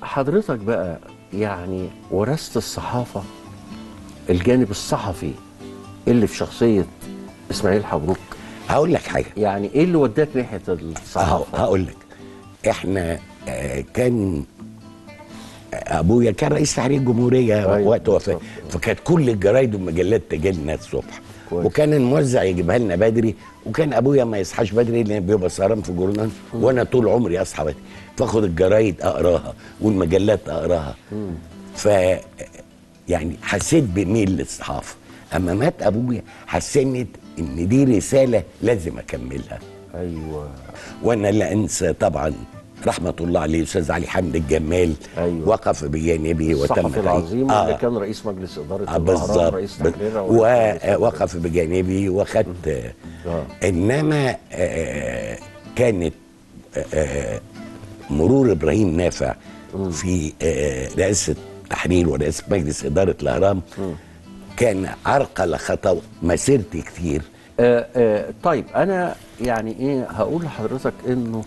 حضرتك بقى يعني ورثت الصحافة الجانب الصحفي اللي في شخصية إسماعيل حبروك هقول لك حاجه يعني إيه اللي وداك ناحية أهو الصحافة؟ هقول لك احنا آه، كان ابويا كان رئيس تحرير الجمهوريه أيوة، وقت وفاه بالظبط. فكانت كل الجرايد والمجلات تجي لنا الصبح كويس. وكان الموزع يجيبها لنا بدري وكان ابويا ما يصحاش بدري لان بيبقى سهران في الجورنال وانا طول عمري اصحى بدري فاخد الجرايد اقراها والمجلات اقراها ف يعني حسيت بميل للصحافه اما مات ابويا حسيت ان دي رساله لازم اكملها أيوه وانا لا انسى طبعا رحمه الله عليه استاذ علي حمد الجمال أيوة. وقف بجانبي وتم الصحفي تحقيق- العظيم آه. اللي كان رئيس مجلس إدارة آه الأهرام بالظبط رئيس بال- تحريرها ورئيس مجلس ووقف بجانبي وخدت آه. انما آه، كانت آه، مرور ابراهيم نافع في آه، رئاسه تحرير ورئاسه مجلس اداره الاهرام كان عرقل خطا مسيرتي كتير آه آه طيب انا يعني ايه هقول لحضرتك انه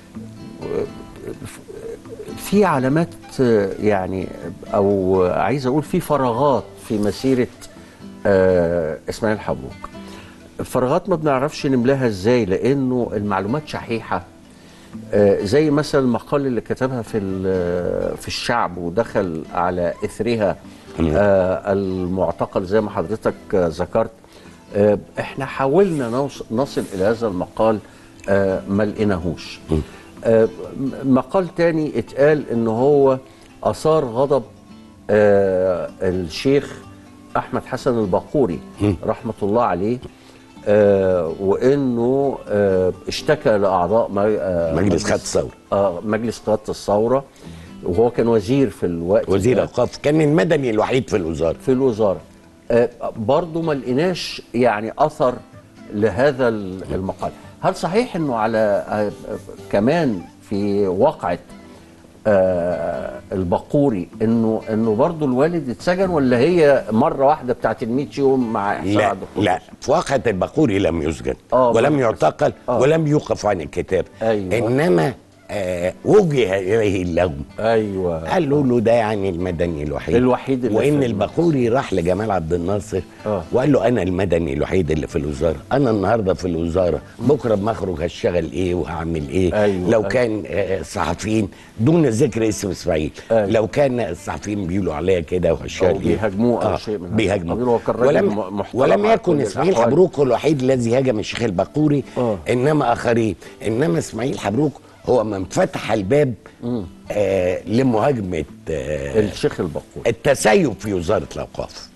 في علامات آه، يعني او عايز اقول في فراغات في مسيره آه اسماعيل حبوك الفراغات ما بنعرفش نملاها ازاي لانه المعلومات شحيحه آه، زي مثلا المقال اللي كتبها في ال- في الشعب ودخل على اثرها آه، المعتقل زي ما حضرتك آه، ذكرت آه، احنا حاولنا نوص- نصل الى هذا المقال آه، ما لقيناهوش آه، م- مقال تاني اتقال ان هو اثار غضب آه، الشيخ احمد حسن الباقوري رحمه الله عليه آه، وانه آه، اشتكى لاعضاء م- آه، مجلس قيادة الثورة. آه مجلس قياده الثوره وهو كان وزير في الوقت وزير ده اوقاف كان المدني الوحيد في الوزاره في الوزاره آه برضه ما لقيناش يعني اثر لهذا ال- المقال هل صحيح انه على آه آه، كمان في واقعه آه البقوري انه انه برضه الوالد اتسجن ولا هي مره واحده بتاعت ال 100 يوم مع احسان لا عبد القدوس؟ لا في واقعة البقوري لم يسجن آه، ولم بس- يعتقل آه. ولم يوقف عن الكتاب أيوة. انما آه وجه اليه اللوم ايوه قالوا له ده يعني المدني الوحيد الوحيد اللي وان في البقوري راح لجمال عبد الناصر آه. وقال له انا المدني الوحيد اللي في الوزاره انا النهارده في الوزاره بكره بما اخرج هشتغل ايه وهعمل ايه أيوة، لو أيوة. كان آه، صحفيين دون ذكر اسم اسماعيل أيوة. لو كان الصحفيين بيقولوا عليا كده وهشتغل أو ايه بيهاجموه أو شيء من هذا القبيل. بيهاجموه هو كان راجل ولم م- محترم ولم على يكن كل اسماعيل الأحوال. حبروك هو الوحيد الذي هاجم الشيخ البقوري آه. انما اخرين انما اسماعيل حبروك هو من فتح الباب آه لمهاجمه آه الشيخ البقوري التسيب في وزاره الاوقاف